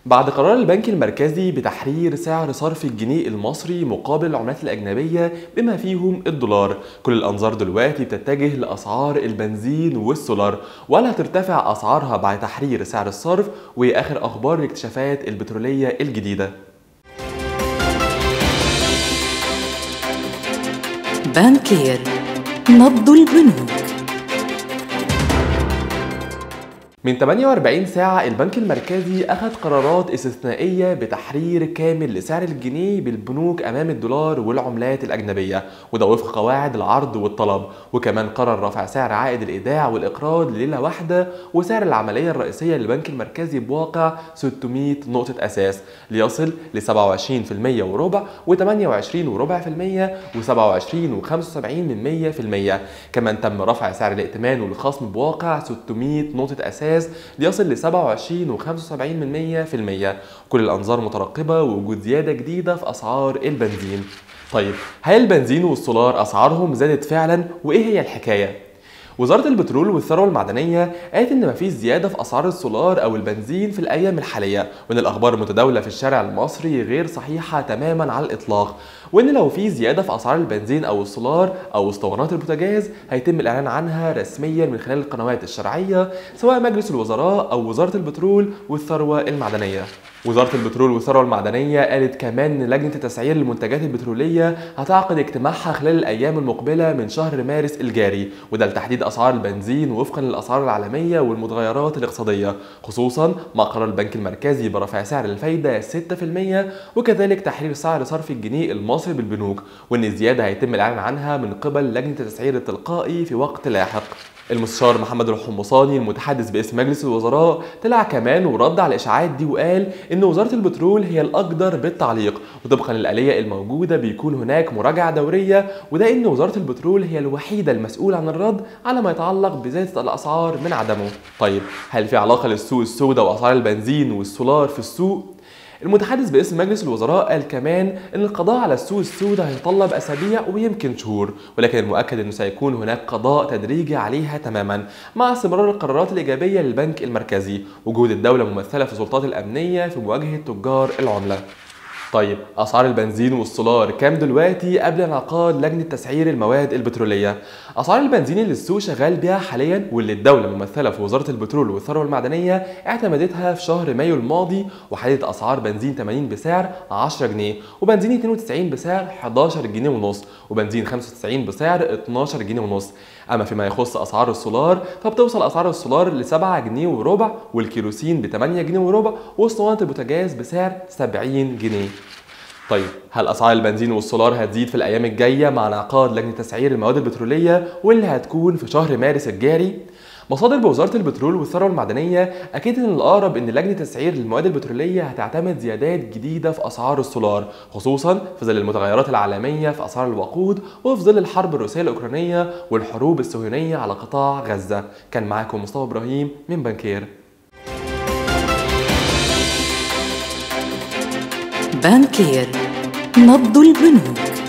بعد قرار البنك المركزي بتحرير سعر صرف الجنيه المصري مقابل العملات الأجنبية بما فيهم الدولار كل الأنظار دلوقتي بتتجه لأسعار البنزين والسولار ولا ترتفع أسعارها بعد تحرير سعر الصرف وآخر أخبار الاكتشافات البترولية الجديدة بانكير نبض البنوك من 48 ساعة البنك المركزي أخذ قرارات استثنائية بتحرير كامل لسعر الجنيه بالبنوك أمام الدولار والعملات الأجنبية وده وفق قواعد العرض والطلب وكمان قرر رفع سعر عائد الإيداع والإقراض لليلة واحدة وسعر العملية الرئيسية للبنك المركزي بواقع 600 نقطة أساس ليصل ل 27% وربع و28 وربع في المية و27 و75 من 100 في المية كمان تم رفع سعر الائتمان والخصم بواقع 600 نقطة أساس ليصل ل 27 و75 من 100 في المية كل الأنظار مترقبة ووجود زيادة جديدة في أسعار البنزين طيب هل البنزين والسولار أسعارهم زادت فعلا وإيه هي الحكاية؟ وزارة البترول والثروة المعدنية قالت إن مفيش زيادة في أسعار السولار أو البنزين في الأيام الحالية، وإن الأخبار المتداولة في الشارع المصري غير صحيحة تمامًا على الإطلاق، وإن لو في زيادة في أسعار البنزين أو السولار أو اسطوانات البوتاجاز هيتم الإعلان عنها رسميًا من خلال القنوات الشرعية سواء مجلس الوزراء أو وزارة البترول والثروة المعدنية. وزارة البترول والثروة المعدنية قالت كمان إن لجنة تسعير المنتجات البترولية هتعقد اجتماعها خلال الأيام المقبلة من شهر مارس الجاري وده لتحديد أسعار البنزين وفقا للأسعار العالمية والمتغيرات الاقتصادية خصوصا مع قرار البنك المركزي برفع سعر الفايدة 6% وكذلك تحرير سعر صرف الجنيه المصري بالبنوك وإن الزيادة هيتم الإعلان عنها من قبل لجنة التسعير التلقائي في وقت لاحق المستشار محمد الحمصاني المتحدث باسم مجلس الوزراء طلع كمان ورد على الاشاعات دي وقال ان وزاره البترول هي الاقدر بالتعليق وطبقا للاليه الموجوده بيكون هناك مراجعه دوريه وده ان وزاره البترول هي الوحيده المسؤوله عن الرد على ما يتعلق بزياده الاسعار من عدمه طيب هل في علاقه للسوق السوداء واسعار البنزين والسولار في السوق المتحدث باسم مجلس الوزراء قال كمان ان القضاء على السوق السوداء هيتطلب اسابيع ويمكن شهور ولكن المؤكد انه سيكون هناك قضاء تدريجي عليها تماما مع استمرار القرارات الايجابيه للبنك المركزي وجود الدوله ممثله في السلطات الامنيه في مواجهه تجار العمله طيب اسعار البنزين والسولار كام دلوقتي قبل انعقاد لجنه تسعير المواد البتروليه اسعار البنزين اللي السوق شغال بيها حاليا واللي الدوله ممثله في وزاره البترول والثروه المعدنيه اعتمدتها في شهر مايو الماضي وحددت اسعار بنزين 80 بسعر 10 جنيه وبنزين 92 بسعر 11 جنيه ونص وبنزين 95 بسعر 12 جنيه ونص اما فيما يخص اسعار السولار فبتوصل اسعار السولار ل 7 جنيه وربع والكيروسين ب 8 جنيه وربع واسطوانه البوتاجاز بسعر 70 جنيه طيب هل اسعار البنزين والسولار هتزيد في الايام الجايه مع انعقاد لجنه تسعير المواد البتروليه واللي هتكون في شهر مارس الجاري مصادر بوزاره البترول والثروه المعدنيه اكدت ان الاقرب ان لجنه تسعير المواد البتروليه هتعتمد زيادات جديده في اسعار السولار خصوصا في ظل المتغيرات العالميه في اسعار الوقود وفي ظل الحرب الروسيه الاوكرانيه والحروب الصهيونيه على قطاع غزه كان معاكم مصطفى ابراهيم من بنكير بانكير نبض البنوك